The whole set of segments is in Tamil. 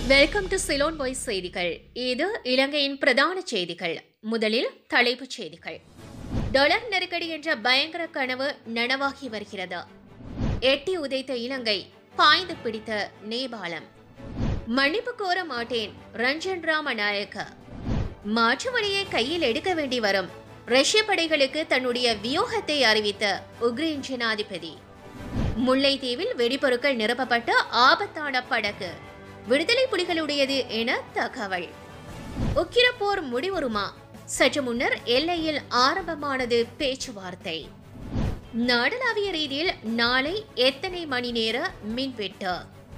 வெல்கம் டு சிலோன் வாய்ஸ் செய்திகள் இது இலங்கையின் பிரதான செய்திகள் முதலில் தலைப்புச் செய்திகள் டாலர் நெருக்கடி என்ற பயங்கர கனவு நனவாகி வருகிறது எட்டி உதைத்த இலங்கை பாய்ந்து பிடித்த நேபாளம் மன்னிப்பு கோர மாட்டேன் ரஞ்சன் ராமநாயக்க மாற்று வழியை கையில் எடுக்க வேண்டி வரும் ரஷ்ய படைகளுக்கு தன்னுடைய வியூகத்தை அறிவித்த உக்ரைன் ஜனாதிபதி முல்லைத்தீவில் வெடிபொருட்கள் நிரப்பப்பட்ட ஆபத்தான படகு விடுதலை புலிகளுடையது என தகவல் உக்கிரப்போர் முடிவுறுமா சற்று முன்னர் எல்லையில் ஆரம்பமானது பேச்சுவார்த்தை நாடளாவிய ரீதியில் நாளை எத்தனை மணி நேர மின்வெட்டு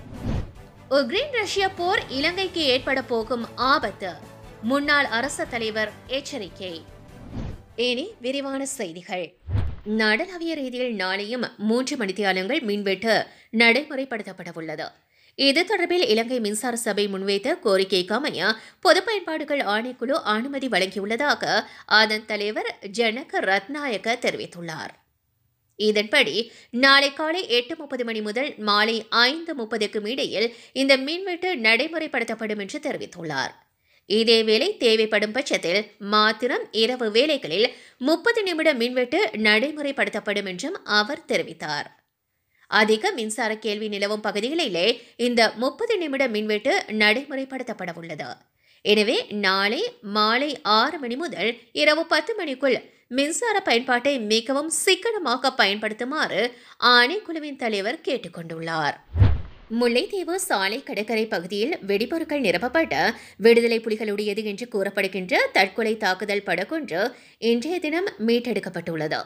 உக்ரைன் ரஷ்ய போர் இலங்கைக்கு ஏற்பட போகும் ஆபத்து முன்னாள் அரச தலைவர் எச்சரிக்கை இனி விரிவான செய்திகள் நாடளாவிய ரீதியில் நாளையும் மூன்று மணித்தியாலங்கள் மின்வெட்டு நடைமுறைப்படுத்தப்பட உள்ளது இது தொடர்பில் இலங்கை மின்சார சபை முன்வைத்த கோரிக்கைக்கு அமைய பொது பயன்பாடுகள் ஆணைக்குழு அனுமதி வழங்கியுள்ளதாக அதன் தலைவர் ஜனக ரத்நாயக்க தெரிவித்துள்ளார் இதன்படி நாளை காலை எட்டு முப்பது மணி முதல் மாலை ஐந்து முப்பதுக்கும் இடையில் இந்த மின்வெட்டு நடைமுறைப்படுத்தப்படும் என்று தெரிவித்துள்ளார் இதேவேளை தேவைப்படும் பட்சத்தில் மாத்திரம் இரவு வேளைகளில் முப்பது நிமிட மின்வெட்டு நடைமுறைப்படுத்தப்படும் என்றும் அவர் தெரிவித்தார் அதிக மின்சார கேள்வி நிலவும் பகுதிகளிலே இந்த முப்பது நிமிட மின்வெட்டு நடைமுறைப்படுத்தப்பட உள்ளது எனவே நாளை மாலை ஆறு மணி முதல் இரவு பத்து மணிக்குள் மின்சார பயன்பாட்டை மிகவும் சிக்கனமாக பயன்படுத்துமாறு ஆணைக்குழுவின் தலைவர் கேட்டுக்கொண்டுள்ளார் முல்லைத்தீவு சாலை கடற்கரை பகுதியில் வெடிபொருட்கள் நிரப்பப்பட்ட விடுதலை புலிகளுடையது என்று கூறப்படுகின்ற தற்கொலை தாக்குதல் படகொன்று இன்றைய தினம் மீட்டெடுக்கப்பட்டுள்ளது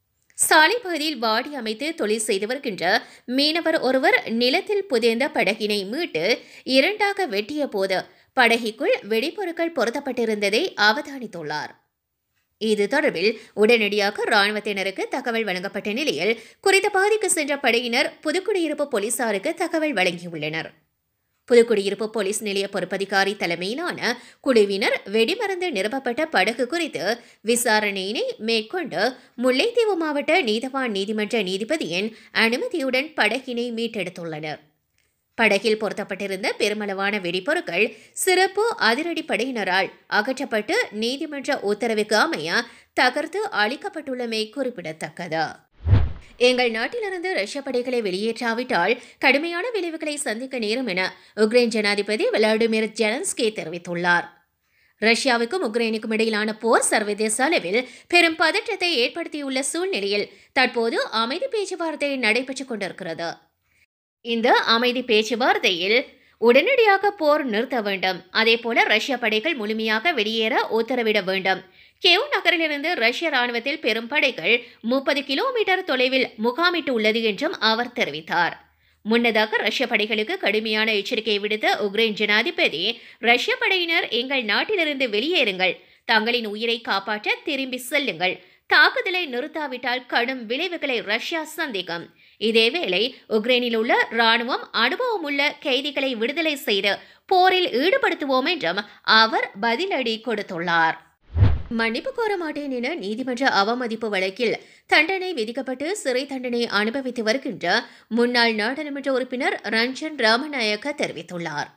சாலை பகுதியில் வாடி அமைத்து தொழில் செய்து வருகின்ற மீனவர் ஒருவர் நிலத்தில் புதைந்த படகினை மீட்டு இரண்டாக வெட்டிய போது படகிக்குள் வெடிபொருட்கள் பொருத்தப்பட்டிருந்ததை அவதானித்துள்ளார் இது தொடர்பில் உடனடியாக ராணுவத்தினருக்கு தகவல் வழங்கப்பட்ட நிலையில் குறித்த பகுதிக்கு சென்ற படையினர் புதுக்குடியிருப்பு போலீசாருக்கு தகவல் வழங்கியுள்ளனர் புதுக்குடியிருப்பு போலீஸ் நிலைய பொறுப்பதிகாரி தலைமையிலான குழுவினர் வெடிமருந்து நிரப்பப்பட்ட படகு குறித்து விசாரணையினை மேற்கொண்டு முல்லைத்தீவு மாவட்ட நீதவான் நீதிமன்ற நீதிபதியின் அனுமதியுடன் படகினை மீட்டெடுத்துள்ளனர் படகில் பொருத்தப்பட்டிருந்த பெருமளவான வெடிப்பொருட்கள் சிறப்பு அதிரடி படையினரால் அகற்றப்பட்டு நீதிமன்ற உத்தரவுக்கு அமைய தகர்த்து அளிக்கப்பட்டுள்ளமை குறிப்பிடத்தக்கது எங்கள் நாட்டிலிருந்து ரஷ்ய படைகளை வெளியேற்றாவிட்டால் கடுமையான விளைவுகளை சந்திக்க நேரும் என உக்ரைன் ஜனாதிபதி விளாடிமிர் ஜெலன்ஸ்கி தெரிவித்துள்ளார் ரஷ்யாவுக்கும் உக்ரைனுக்கும் இடையிலான போர் சர்வதேச அளவில் பெரும் பதற்றத்தை ஏற்படுத்தியுள்ள சூழ்நிலையில் தற்போது அமைதி பேச்சுவார்த்தை நடைபெற்றுக் கொண்டிருக்கிறது இந்த அமைதி பேச்சுவார்த்தையில் உடனடியாக போர் நிறுத்த வேண்டும் அதேபோல ரஷ்ய படைகள் முழுமையாக வெளியேற உத்தரவிட வேண்டும் கேவ் நகரிலிருந்து ரஷ்ய ராணுவத்தில் பெரும் படைகள் முப்பது கிலோமீட்டர் தொலைவில் முகாமிட்டு உள்ளது என்றும் அவர் தெரிவித்தார் முன்னதாக ரஷ்ய படைகளுக்கு கடுமையான எச்சரிக்கை விடுத்த உக்ரைன் ஜனாதிபதி ரஷ்ய படையினர் எங்கள் நாட்டிலிருந்து வெளியேறுங்கள் தங்களின் உயிரை காப்பாற்ற திரும்பி செல்லுங்கள் தாக்குதலை நிறுத்தாவிட்டால் கடும் விளைவுகளை ரஷ்யா சந்திக்கும் இதேவேளை உக்ரைனில் உள்ள ராணுவம் அனுபவம் உள்ள கைதிகளை விடுதலை செய்து போரில் ஈடுபடுத்துவோம் என்றும் அவர் பதிலடி கொடுத்துள்ளார் மன்னிப்பு கோர மாட்டேன் என நீதிமன்ற அவமதிப்பு வழக்கில் தண்டனை விதிக்கப்பட்டு சிறை தண்டனை அனுபவித்து வருகின்ற முன்னாள் நாடாளுமன்ற உறுப்பினர் ரஞ்சன் ராமநாயக்க தெரிவித்துள்ளார்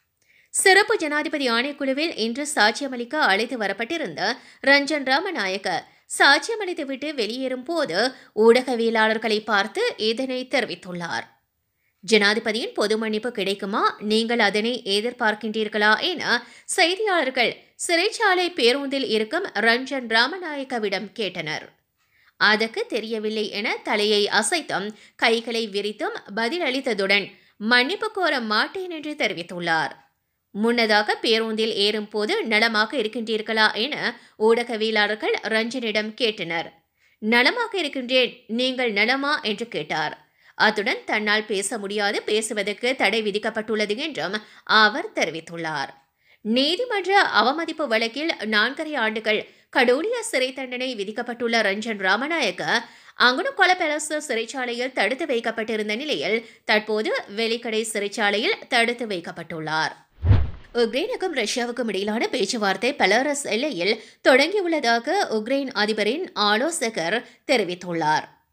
சிறப்பு ஜனாதிபதி ஆணைக்குழுவில் இன்று சாட்சியமளிக்க அழைத்து வரப்பட்டிருந்த ரஞ்சன் ராமநாயக்க சாட்சியமளித்துவிட்டு வெளியேறும் போது ஊடகவியலாளர்களை பார்த்து இதனை தெரிவித்துள்ளார் ஜனாதிபதியின் பொது மன்னிப்பு கிடைக்குமா நீங்கள் அதனை எதிர்பார்க்கின்றீர்களா என செய்தியாளர்கள் சிறைச்சாலை பேருந்தில் இருக்கும் ரஞ்சன் ராமநாயக்கவிடம் கேட்டனர் அதற்கு தெரியவில்லை என தலையை அசைத்தும் கைகளை விரித்தும் பதிலளித்ததுடன் மன்னிப்பு கோர மாட்டேன் என்று தெரிவித்துள்ளார் முன்னதாக பேருந்தில் ஏறும்போது நலமாக இருக்கின்றீர்களா என ஊடகவியலாளர்கள் ரஞ்சனிடம் கேட்டனர் நலமாக இருக்கின்றேன் நீங்கள் நலமா என்று கேட்டார் அத்துடன் தன்னால் பேச முடியாது பேசுவதற்கு தடை விதிக்கப்பட்டுள்ளது என்றும் அவர் தெரிவித்துள்ளார் நீதிமன்ற அவமதிப்பு வழக்கில் நான்கரை ஆண்டுகள் கடூழிய சிறை தண்டனை விதிக்கப்பட்டுள்ள ரஞ்சன் ராமநாயக்க அங்குணம் கொலபெலச சிறைச்சாலையில் தடுத்து வைக்கப்பட்டிருந்த நிலையில் தற்போது வெலிக்கடை சிறைச்சாலையில் தடுத்து வைக்கப்பட்டுள்ளார் உக்ரைனுக்கும் ரஷ்யாவுக்கும் இடையிலான பேச்சுவார்த்தை பெலாரஸ் எல்லையில் தொடங்கியுள்ளதாக உக்ரைன் அதிபரின் ஆலோசகர் தெரிவித்துள்ளார்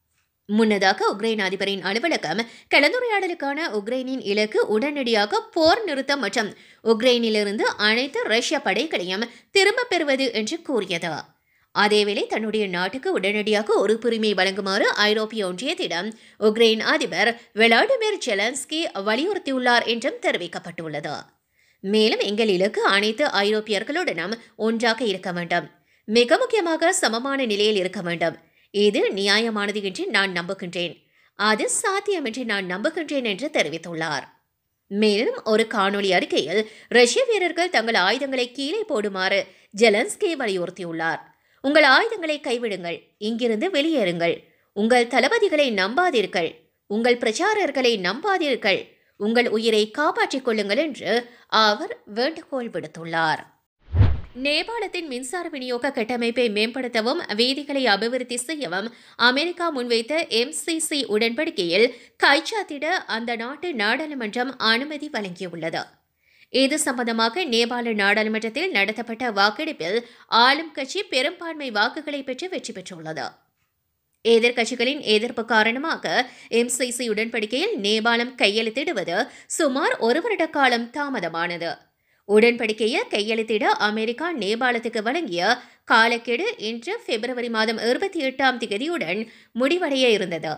முன்னதாக உக்ரைன் அதிபரின் அலுவலகம் கலந்துரையாடலுக்கான உக்ரைனின் இலக்கு உடனடியாக போர் நிறுத்தம் மற்றும் உக்ரைனிலிருந்து அனைத்து ரஷ்ய படைகளையும் திரும்பப் பெறுவது என்று கூறியது அதேவேளை தன்னுடைய நாட்டுக்கு உடனடியாக உறுப்புரிமை வழங்குமாறு ஐரோப்பிய ஒன்றியத்திடம் உக்ரைன் அதிபர் விளாடிமிர் ஜெலன்ஸ்கி வலியுறுத்தியுள்ளார் என்றும் தெரிவிக்கப்பட்டுள்ளது மேலும் எங்கள் இலக்கு அனைத்து ஐரோப்பியர்களுடனும் ஒன்றாக இருக்க வேண்டும் மிக முக்கியமாக சமமான நிலையில் இருக்க வேண்டும் இது நியாயமானது என்று நான் நம்புகின்றேன் அது சாத்தியம் என்று நான் நம்புகின்றேன் என்று தெரிவித்துள்ளார் மேலும் ஒரு காணொளி அறிக்கையில் ரஷ்ய வீரர்கள் தங்கள் ஆயுதங்களை கீழே போடுமாறு ஜெலன்ஸ்கி வலியுறுத்தியுள்ளார் உங்கள் ஆயுதங்களை கைவிடுங்கள் இங்கிருந்து வெளியேறுங்கள் உங்கள் தளபதிகளை நம்பாதீர்கள் உங்கள் பிரச்சாரர்களை நம்பாதீர்கள் உங்கள் உயிரை காப்பாற்றிக் கொள்ளுங்கள் என்று அவர் வேண்டுகோள் விடுத்துள்ளார் நேபாளத்தின் மின்சார விநியோக கட்டமைப்பை மேம்படுத்தவும் வீதிகளை அபிவிருத்தி செய்யவும் அமெரிக்கா முன்வைத்த எம்சிசி உடன்படிக்கையில் கைச்சாத்திட அந்த நாட்டு நாடாளுமன்றம் அனுமதி வழங்கியுள்ளது இது சம்பந்தமாக நேபாள நாடாளுமன்றத்தில் நடத்தப்பட்ட வாக்கெடுப்பில் ஆளும் கட்சி பெரும்பான்மை வாக்குகளை பெற்று வெற்றி பெற்றுள்ளது எதிர்க்கட்சிகளின் எதிர்ப்பு காரணமாக எம்சிசி உடன்படிக்கையில் நேபாளம் கையெழுத்திடுவது சுமார் ஒரு வருட காலம் தாமதமானது உடன்படிக்கையை கையெழுத்திட அமெரிக்கா நேபாளத்துக்கு வழங்கிய காலக்கெடு இன்று பிப்ரவரி மாதம் இருபத்தி எட்டாம் தேதியுடன் முடிவடைய இருந்தது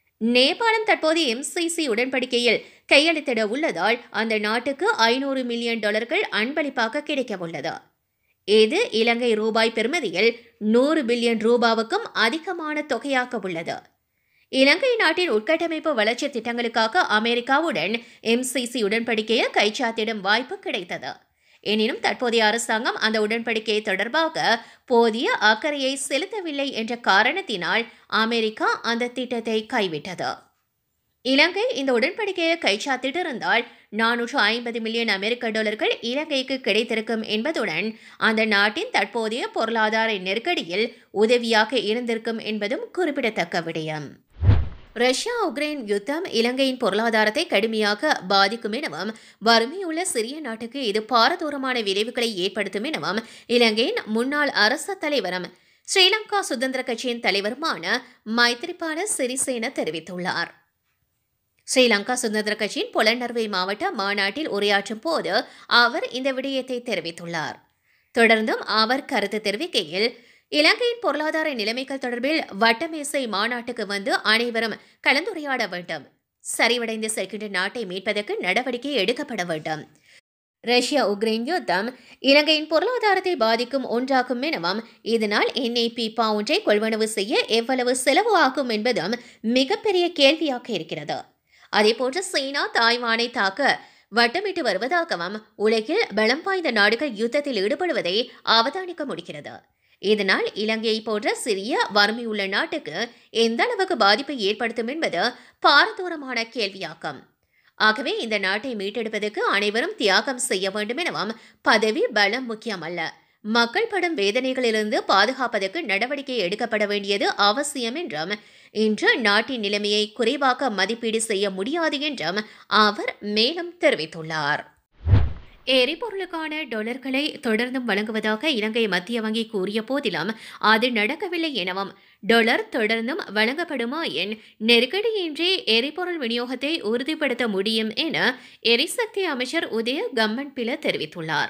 நேபாளம் தற்போது எம்சிசி உடன்படிக்கையில் கையெழுத்திட உள்ளதால் அந்த நாட்டுக்கு ஐநூறு மில்லியன் டாலர்கள் அன்பளிப்பாக கிடைக்க உள்ளது இது இலங்கை ரூபாய் பெறுமதியில் நூறு பில்லியன் ரூபாவுக்கும் அதிகமான தொகையாக உள்ளது இலங்கை நாட்டின் உட்கட்டமைப்பு வளர்ச்சி திட்டங்களுக்காக அமெரிக்காவுடன் எம்சிசி உடன்படிக்கையை கைச்சாத்திடும் வாய்ப்பு கிடைத்தது எனினும் தற்போதைய அரசாங்கம் அந்த உடன்படிக்கை தொடர்பாக போதிய அக்கறையை செலுத்தவில்லை என்ற காரணத்தினால் அமெரிக்கா அந்த திட்டத்தை கைவிட்டது இலங்கை இந்த உடன்படிக்கையை கைச்சாத்திட்டிருந்தால் நானூற்று ஐம்பது மில்லியன் அமெரிக்க டாலர்கள் இலங்கைக்கு கிடைத்திருக்கும் என்பதுடன் அந்த நாட்டின் தற்போதைய பொருளாதார நெருக்கடியில் உதவியாக இருந்திருக்கும் என்பதும் குறிப்பிடத்தக்க விடயம் ரஷ்யா உக்ரைன் யுத்தம் இலங்கையின் பொருளாதாரத்தை கடுமையாக பாதிக்கும் எனவும் வறுமையுள்ள சிறிய நாட்டுக்கு இது பாரதூரமான விளைவுகளை ஏற்படுத்தும் எனவும் இலங்கையின் முன்னாள் அரசு தலைவரும் ஸ்ரீலங்கா சுதந்திர கட்சியின் தலைவருமான மைத்ரிபால சிறிசேன தெரிவித்துள்ளார் ஸ்ரீலங்கா சுதந்திர கட்சியின் புலனர்வை மாவட்ட மாநாட்டில் உரையாற்றும் போது அவர் இந்த விடயத்தை தெரிவித்துள்ளார் தொடர்ந்தும் அவர் கருத்து தெரிவிக்கையில் இலங்கையின் பொருளாதார நிலைமைகள் தொடர்பில் வட்டமேசை மாநாட்டுக்கு வந்து அனைவரும் கலந்துரையாட வேண்டும் சரிவடைந்து செல்கின்ற நாட்டை மீட்பதற்கு நடவடிக்கை எடுக்கப்பட வேண்டும் ரஷ்யா உக்ரைன் யுத்தம் இலங்கையின் பொருளாதாரத்தை பாதிக்கும் ஒன்றாகும் எனவும் இதனால் என்ஐபி பவுண்டை கொள்வனவு செய்ய எவ்வளவு செலவு ஆகும் என்பதும் மிகப்பெரிய கேள்வியாக இருக்கிறது அதேபோன்று சீனா தாய்வானை தாக்க வட்டமிட்டு வருவதாகவும் உலகில் பலம் வாய்ந்த நாடுகள் யுத்தத்தில் ஈடுபடுவதை அவதானிக்க முடிகிறது இதனால் இலங்கையை போன்ற சிறிய வறுமையுள்ள நாட்டுக்கு எந்த அளவுக்கு பாதிப்பை ஏற்படுத்தும் என்பது பாரதூரமான கேள்வியாகும் ஆகவே இந்த நாட்டை மீட்டெடுப்பதற்கு அனைவரும் தியாகம் செய்ய வேண்டும் எனவும் பதவி பலம் முக்கியமல்ல மக்கள் படும் வேதனைகளிலிருந்து பாதுகாப்பதற்கு நடவடிக்கை எடுக்கப்பட வேண்டியது அவசியம் என்றும் இன்று நாட்டின் நிலைமையை குறைவாக மதிப்பீடு செய்ய முடியாது என்றும் அவர் மேலும் தெரிவித்துள்ளார் எரிபொருளுக்கான டொலர்களை தொடர்ந்தும் வழங்குவதாக இலங்கை மத்திய வங்கி கூறிய போதிலும் அது நடக்கவில்லை எனவும் டொலர் தொடர்ந்தும் வழங்கப்படுமாயின் நெருக்கடியின்றி எரிபொருள் விநியோகத்தை உறுதிப்படுத்த முடியும் என எரிசக்தி அமைச்சர் உதய கம்மன் பில தெரிவித்துள்ளார்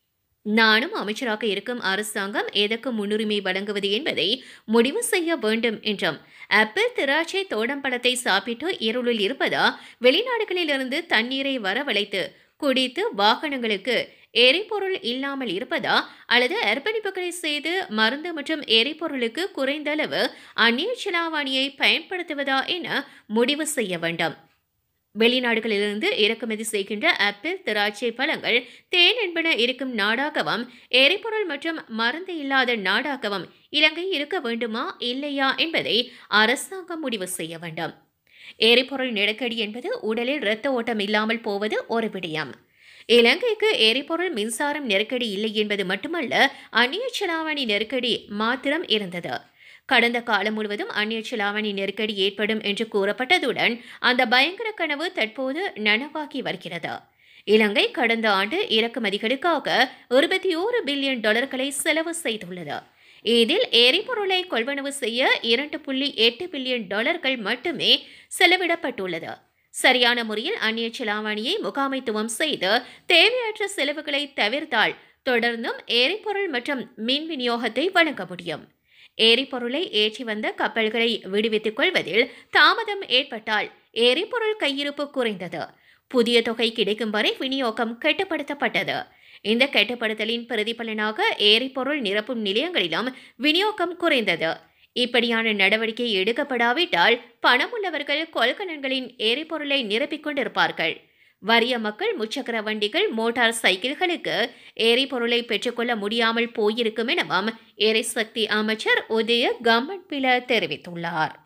நானும் அமைச்சராக இருக்கும் அரசாங்கம் எதற்கு முன்னுரிமை வழங்குவது என்பதை முடிவு செய்ய வேண்டும் என்றும் ஆப்பிள் திராட்சை தோடம்பழத்தை சாப்பிட்டு இருளில் இருப்பதா வெளிநாடுகளிலிருந்து தண்ணீரை வரவழைத்து குடித்து வாகனங்களுக்கு எரிபொருள் இல்லாமல் இருப்பதா அல்லது அர்ப்பணிப்புகளை செய்து மருந்து மற்றும் எரிபொருளுக்கு குறைந்த அளவு அந்நிய செலாவணியை பயன்படுத்துவதா என முடிவு செய்ய வேண்டும் வெளிநாடுகளிலிருந்து இறக்குமதி செய்கின்ற ஆப்பிள் திராட்சை பழங்கள் தேன் என்பன இருக்கும் நாடாகவும் எரிபொருள் மற்றும் மருந்து இல்லாத நாடாகவும் இலங்கை இருக்க வேண்டுமா இல்லையா என்பதை அரசாங்கம் முடிவு செய்ய வேண்டும் எரிபொருள் நெருக்கடி என்பது உடலில் இரத்த ஓட்டம் இல்லாமல் போவது ஒரு விடயம் இலங்கைக்கு எரிபொருள் மின்சாரம் நெருக்கடி இல்லை என்பது மட்டுமல்ல அந்நிய செலாவணி நெருக்கடி மாத்திரம் இருந்தது கடந்த காலம் முழுவதும் அந்நிய செலாவணி நெருக்கடி ஏற்படும் என்று கூறப்பட்டதுடன் அந்த பயங்கர கனவு தற்போது நனவாகி வருகிறது இலங்கை கடந்த ஆண்டு இறக்குமதிகளுக்காக இருபத்தி ஓரு பில்லியன் டாலர்களை செலவு செய்துள்ளது இதில் எரிபொருளை கொள்வனவு செய்ய இரண்டு புள்ளி எட்டு பில்லியன் டாலர்கள் மட்டுமே செலவிடப்பட்டுள்ளது சரியான முறையில் அந்நிய செலாவணியை முகாமைத்துவம் செய்து தேவையற்ற செலவுகளை தவிர்த்தால் தொடர்ந்தும் எரிபொருள் மற்றும் மின் விநியோகத்தை வழங்க முடியும் எரிபொருளை ஏற்றி வந்த கப்பல்களை விடுவித்துக் கொள்வதில் தாமதம் ஏற்பட்டால் எரிபொருள் கையிருப்பு குறைந்தது புதிய தொகை கிடைக்கும் வரை விநியோகம் கட்டுப்படுத்தப்பட்டது இந்த கட்டுப்படுத்தலின் பிரதிபலனாக எரிபொருள் நிரப்பும் நிலையங்களிலும் விநியோகம் குறைந்தது இப்படியான நடவடிக்கை எடுக்கப்படாவிட்டால் பணமுள்ளவர்கள் கொள்கலன்களின் எரிபொருளை நிரப்பிக் கொண்டிருப்பார்கள் வறிய மக்கள் முச்சக்கர வண்டிகள் மோட்டார் சைக்கிள்களுக்கு எரிபொருளை பெற்றுக்கொள்ள முடியாமல் போயிருக்கும் எனவும் எரிசக்தி அமைச்சர் உதய கம்மன்பில தெரிவித்துள்ளார்